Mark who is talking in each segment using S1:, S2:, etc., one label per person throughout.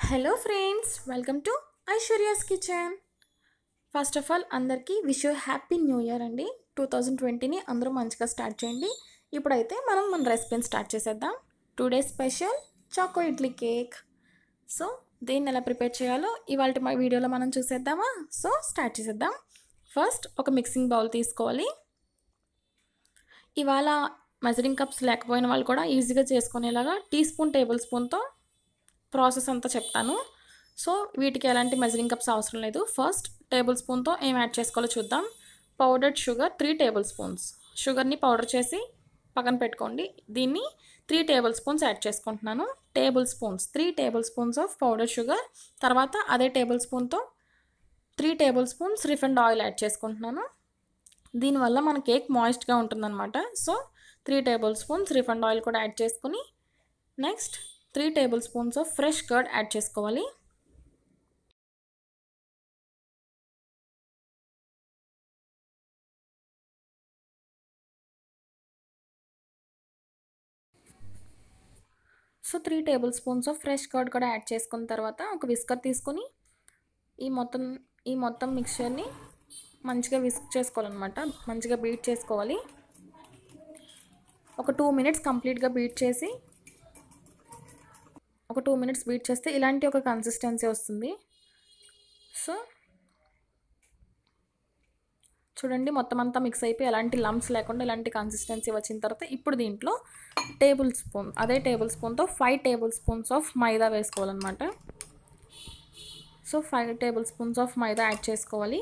S1: hello friends welcome to Aishwarya's kitchen first of all అందరికీ wish you happy new year అండి two thousand ట్వంటీని అందరూ మంచిగా స్టార్ట్ చేయండి ఇప్పుడైతే మనం మన రెసిపీని స్టార్ట్ చేసేద్దాం two days special choco idli cake so దీన్ని ఎలా ప్రిపేర్ చేయాలో ఇవాళ మా వీడియోలో మనం చూసేద్దామా సో స్టార్ట్ చేసేద్దాం ఫస్ట్ ఒక మిక్సింగ్ బౌల్ తీసుకోవాలి ఇవాళ మెజరింగ్ కప్స్ లేకపోయిన వాళ్ళు కూడా ఈజీగా చేసుకునేలాగా టీ స్పూన్ టేబుల్ స్పూన్తో ప్రాసెస్ అంతా చెప్తాను సో వీటికి ఎలాంటి మెజరింగ్ కప్స్ అవసరం లేదు ఫస్ట్ టేబుల్ స్పూన్తో ఏం యాడ్ చేసుకోవాలో చూద్దాం powdered sugar three tablespoons షుగర్ని పౌడర్ చేసి పక్కన పెట్టుకోండి దీన్ని త్రీ టేబుల్ స్పూన్స్ యాడ్ చేసుకుంటున్నాను tablespoons three table spoons of powder sugar తర్వాత అదే టేబుల్ స్పూన్తో three tablespoons refined oil add చేసుకుంటున్నాను దీనివల్ల మన కేక్ మాయిస్ట్గా ఉంటుందన్నమాట so three tablespoons refined oil కూడా యాడ్ చేసుకుని next three table spoons of fresh curd add చేసుకోవాలి so three table spoons of fresh curd కూడా యాడ్ చేసుకున్న తర్వాత ఒక విస్కర్ తీసుకొని ఈ మొత్తం ఈ మొత్తం మిక్చర్ని మంచిగా విస్క్ చేసుకోవాలన్నమాట మంచిగా బీట్ చేసుకోవాలి ఒక టూ మినిట్స్ కంప్లీట్గా బీట్ చేసి ఒక టూ మినిట్స్ బీట్ చేస్తే ఇలాంటి ఒక కన్సిస్టెన్సీ వస్తుంది సో చూడండి మొత్తం అంతా మిక్స్ అయిపోయి ఎలాంటి లంప్స్ లేకుండా ఇలాంటి కన్సిస్టెన్సీ వచ్చిన తర్వాత ఇప్పుడు దీంట్లో టేబుల్ స్పూన్ అదే టేబుల్ స్పూన్తో five table spoons of maida వేసుకోవాలన్నమాట so five table spoons of maida add చేసుకోవాలి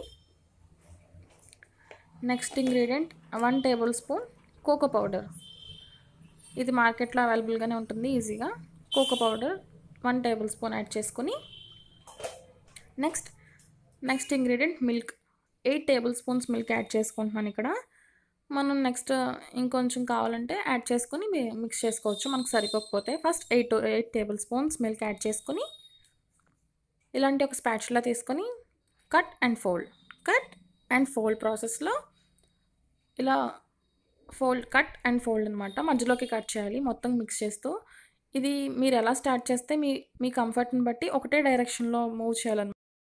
S1: next ingredient one table spoon cocoa powder ఇది మార్కెట్లో అవైలబుల్గానే ఉంటుంది ఈజీగా cocoa powder one table spoon add చేసుకొని next next ingredient milk eight table spoons milk add చేసుకుంటున్నాను ఇక్కడ మనం నెక్స్ట్ ఇంకొంచెం కావాలంటే యాడ్ చేసుకొని మిక్స్ చేసుకోవచ్చు మనకు సరిపోకపోతే first eight eight table spoons milk add చేసుకొని ఇలాంటి ఒక స్పాచులా తీసుకొని cut and fold cut and fold ప్రాసెస్లో ఇలా ఫోల్డ్ కట్ అండ్ ఫోల్డ్ అనమాట మధ్యలోకి కట్ చేయాలి మొత్తం మిక్స్ చేస్తూ ఇది మీరు ఎలా స్టార్ట్ చేస్తే మీ మీ కంఫర్ట్ని బట్టి ఒకటే డైరెక్షన్లో మూవ్ చేయాలన్నమాట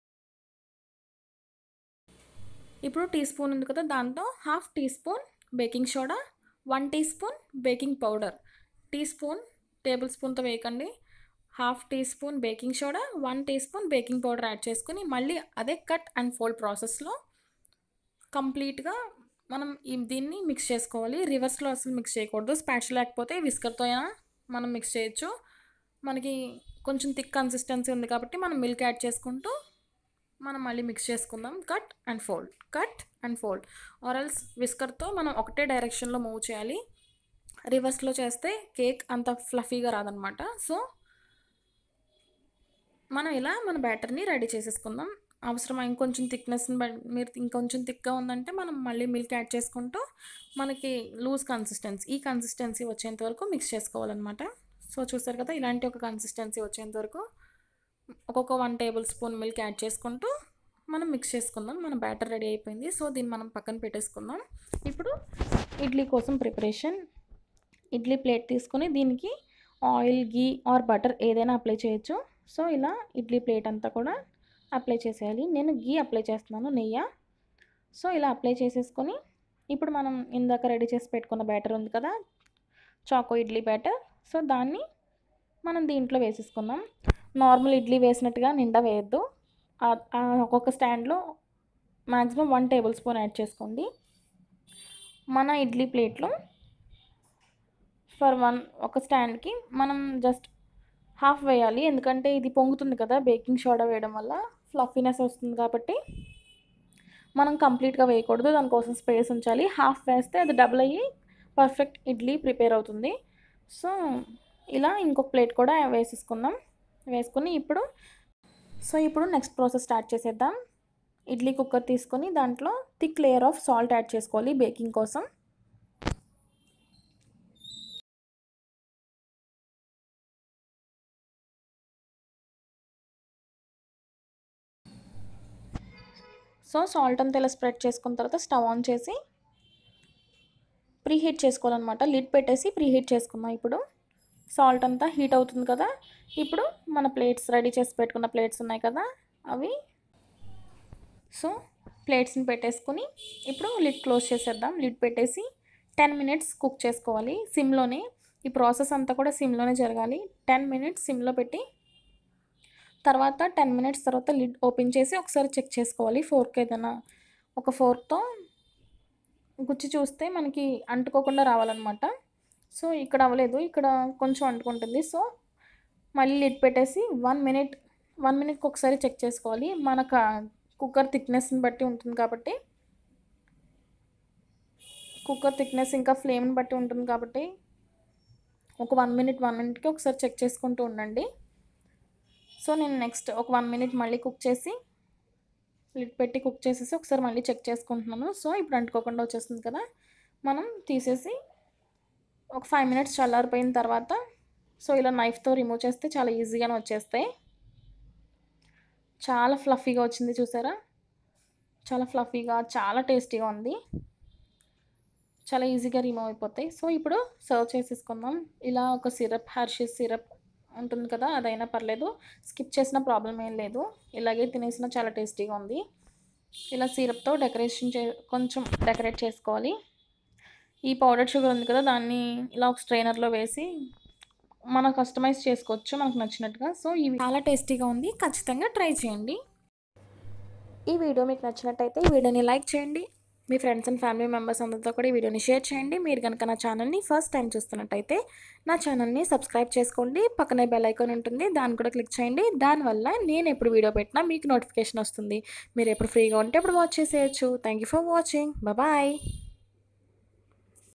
S1: ఇప్పుడు టీ స్పూన్ ఉంది కదా దాంతో half tea spoon baking soda one tea spoon baking powder tea spoon table స్పూన్తో వేయకండి half tea spoon baking soda one tea spoon baking powder add చేసుకుని మళ్ళీ అదే కట్ అండ్ ఫోల్డ్ ప్రాసెస్లో కంప్లీట్గా మనం ఈ దీన్ని మిక్స్ చేసుకోవాలి రివర్స్లో అసలు మిక్స్ చేయకూడదు స్పాచ్ లేకపోతే విస్కర్తో అయినా మనం మిక్స్ చేయొచ్చు మనకి కొంచెం థిక్ కన్సిస్టెన్సీ ఉంది కాబట్టి మనం మిల్క్ యాడ్ చేసుకుంటూ మనం మళ్ళీ మిక్స్ చేసుకుందాం cut and fold cut and fold ఆరల్స్ విస్కర్తో మనం ఒకటే డైరెక్షన్లో మూవ్ చేయాలి రివర్స్లో చేస్తే కేక్ అంత ఫ్లఫీగా రాదనమాట సో మనం ఇలా మన బ్యాటర్ని రెడీ చేసేసుకుందాం అవసరం ఇంకొంచెం థిక్నెస్ని మీరు ఇంకొంచెం థిక్గా ఉందంటే మనం మళ్ళీ మిల్క్ యాడ్ చేసుకుంటూ మనకి లూజ్ కన్సిస్టెన్సీ ఈ కన్సిస్టెన్సీ వచ్చేంత వరకు మిక్స్ చేసుకోవాలన్నమాట సో చూసారు కదా ఇలాంటి ఒక కన్సిస్టెన్సీ వచ్చేంత వరకు ఒక్కొక్క one table spoon milk add చేసుకుంటూ మనం మిక్స్ చేసుకుందాం మన బ్యాటర్ రెడీ అయిపోయింది సో దీన్ని మనం పక్కన పెట్టేసుకుందాం ఇప్పుడు ఇడ్లీ కోసం ప్రిపరేషన్ ఇడ్లీ ప్లేట్ తీసుకొని దీనికి ఆయిల్ గీ ఆర్ బటర్ ఏదైనా అప్లై చేయొచ్చు సో ఇలా ఇడ్లీ ప్లేట్ అంతా కూడా అప్లై చేసేయాలి నేను గీ అప్లై చేస్తున్నాను నెయ్యి సో ఇలా అప్లై చేసేసుకొని ఇప్పుడు మనం ఇందాక రెడీ చేసి పెట్టుకున్న బ్యాటర్ ఉంది కదా చాకో ఇడ్లీ బ్యాటర్ సో దాన్ని మనం దీంట్లో వేసేసుకుందాం నార్మల్ ఇడ్లీ వేసినట్టుగా నిండా వేయద్దు ఒక్కొక్క స్టాండ్లో maximum one table spoon add చేసుకోండి మన ఇడ్లీ ప్లేట్లో ఫర్ వన్ ఒక స్టాండ్కి మనం జస్ట్ హాఫ్ వేయాలి ఎందుకంటే ఇది పొంగుతుంది కదా బేకింగ్ సోడా వేయడం వల్ల ఫ్లఫీనెస్ వస్తుంది కాబట్టి మనం కంప్లీట్గా వేయకూడదు దానికోసం స్పేస్ ఉంచాలి హాఫ్ వేస్తే అది డబుల్ అయ్యి పర్ఫెక్ట్ ఇడ్లీ ప్రిపేర్ అవుతుంది సో ఇలా ఇంకొక ప్లేట్ కూడా వేసేసుకుందాం వేసుకొని ఇప్పుడు సో ఇప్పుడు నెక్స్ట్ ప్రాసెస్ స్టార్ట్ చేసేద్దాం ఇడ్లీ కుక్కర్ తీసుకొని దాంట్లో thick layer of salt add చేసుకోవాలి బేకింగ్ కోసం సో సాల్ట్ అంతా ఇలా స్ప్రెడ్ చేసుకున్న తర్వాత స్టవ్ ఆన్ చేసి ప్రీహీట్ చేసుకోవాలన్నమాట లిడ్ పెట్టేసి ప్రీహీట్ చేసుకుందాం ఇప్పుడు సాల్ట్ అంతా హీట్ అవుతుంది కదా ఇప్పుడు మన ప్లేట్స్ రెడీ చేసి పెట్టుకున్న ప్లేట్స్ ఉన్నాయి కదా అవి సో ప్లేట్స్ని పెట్టేసుకుని ఇప్పుడు లిడ్ క్లోజ్ చేసేద్దాం లిడ్ పెట్టేసి టెన్ మినిట్స్ కుక్ చేసుకోవాలి సిమ్లోనే ఈ ప్రాసెస్ అంతా కూడా సిమ్లోనే జరగాలి టెన్ మినిట్స్ సిమ్లో పెట్టి తర్వాత టెన్ మినిట్స్ తర్వాత లిడ్ ఓపెన్ చేసి ఒకసారి చెక్ చేసుకోవాలి ఫోర్క్ ఏదైనా ఒక ఫోర్క్తో గుచ్చి చూస్తే మనకి అంటుకోకుండా రావాలన్నమాట సో ఇక్కడ అవ్వలేదు ఇక్కడ కొంచెం అంటుకుంటుంది సో మళ్ళీ లిడ్ పెట్టేసి వన్ మినిట్ వన్ మినిట్కి ఒకసారి చెక్ చేసుకోవాలి మనకు కుక్కర్ థిక్నెస్ని బట్టి ఉంటుంది కాబట్టి కుక్కర్ థిక్నెస్ ఇంకా ఫ్లేమ్ని బట్టి ఉంటుంది కాబట్టి ఒక వన్ మినిట్ వన్ మినిట్కి ఒకసారి చెక్ చేసుకుంటూ ఉండండి సో నేను నెక్స్ట్ ఒక వన్ మినిట్ మళ్ళీ కుక్ చేసి లిడ్ పెట్టి కుక్ చేసేసి ఒకసారి మళ్ళీ చెక్ చేసుకుంటున్నాను సో ఇప్పుడు అంటుకోకుండా వచ్చేస్తుంది కదా మనం తీసేసి ఒక ఫైవ్ మినిట్స్ చల్లారిపోయిన తర్వాత సో ఇలా నైఫ్తో రిమూవ్ చేస్తే చాలా ఈజీగానే వచ్చేస్తాయి చాలా ఫ్లఫీగా వచ్చింది చూసారా చాలా ఫ్లఫీగా చాలా టేస్టీగా ఉంది చాలా ఈజీగా రిమూవ్ అయిపోతాయి సో ఇప్పుడు సర్వ్ చేసేసుకుందాం ఇలా ఒక సిరప్ హర్షీస్ సిరప్ ఉంటుంది కదా అదైనా పర్లేదు స్కిప్ చేసిన ప్రాబ్లం ఏం లేదు ఇలాగే తినేసిన చాలా టేస్టీగా ఉంది ఇలా సిరప్తో డెకరేషన్ చే కొంచెం డెకరేట్ చేసుకోవాలి ఈ పౌడర్ షుగర్ ఉంది కదా దాన్ని ఇలా ఒక స్ట్రైనర్లో వేసి మనం కస్టమైజ్ చేసుకోవచ్చు మనకు నచ్చినట్టుగా సో ఇవి చాలా టేస్టీగా ఉంది ఖచ్చితంగా ట్రై చేయండి ఈ వీడియో మీకు నచ్చినట్టయితే ఈ వీడియోని లైక్ చేయండి మీ ఫ్రెండ్స్ అండ్ ఫ్యామిలీ మెంబర్స్ అందరితో కూడా ఈ వీడియోని షేర్ చేయండి మీరు కనుక నా ఛానల్ని ఫస్ట్ టైం చూస్తున్నట్టయితే నా ఛానల్ని సబ్స్క్రైబ్ చేసుకోండి పక్కనే బెల్ ఐకాన్ ఉంటుంది దాన్ని కూడా క్లిక్ చేయండి దానివల్ల నేను ఎప్పుడు వీడియో పెట్టినా మీకు నోటిఫికేషన్ వస్తుంది మీరు ఎప్పుడు ఫ్రీగా ఉంటే అప్పుడు వాచ్ చేసేయచ్చు thank you for watching bye